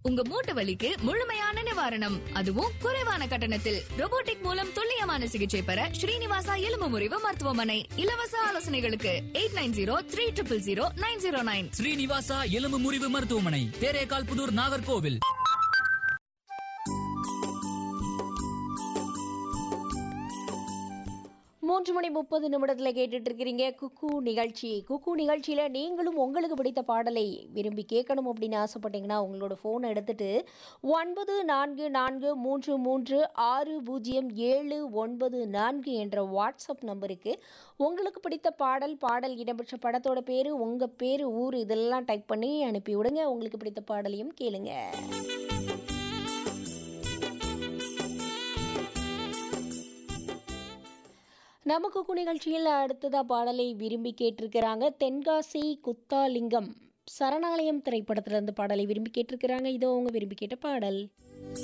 உங்க மூட்டு வலிக்கு முழுமையான நிவாரணம் அதுவும் குறைவான கட்டணத்தில் robotic மூலம் துல்லியமான சிகிச்சை பெற ஸ்ரீனிவாசா எலும்பு முறிவு மருத்துவமனை இலவச ஆலோசனைகளுக்கு eight nine zero three triple zero nine zero nine Srinivasa எலும்பு முறிவு மருத்துவமனை தேரேகால் புதூர் நாகர்கோவில் மூன்று மணி முப்பது நிமிடத்தில் கேட்டுட்டு இருக்கிறீங்க குக்கு நிகழ்ச்சி குக்கு நிகழ்ச்சியில் நீங்களும் உங்களுக்கு பிடித்த பாடலை விரும்பி கேட்கணும் அப்படின்னு ஆசைப்பட்டீங்கன்னா உங்களோட ஃபோனை எடுத்துட்டு ஒன்பது நான்கு நான்கு மூன்று மூன்று ஆறு பூஜ்ஜியம் ஏழு ஒன்பது நான்கு என்ற வாட்ஸ்அப் நம்பருக்கு உங்களுக்கு பிடித்த பாடல் பாடல் இடம்பெற்ற படத்தோட பேர் உங்கள் பேர் ஊர் இதெல்லாம் டைப் பண்ணி அனுப்பி விடுங்க உங்களுக்கு பிடித்த பாடலையும் கேளுங்க நமக்கு கு நிகழ்ச்சியில் அடுத்ததா பாடலை விரும்பி கேட்டிருக்கிறாங்க தென்காசி குத்தாலிங்கம் சரணாலயம் திரைப்படத்திலிருந்து பாடலை விரும்பி கேட்டிருக்கிறாங்க இதோ அவங்க விரும்பி கேட்ட பாடல்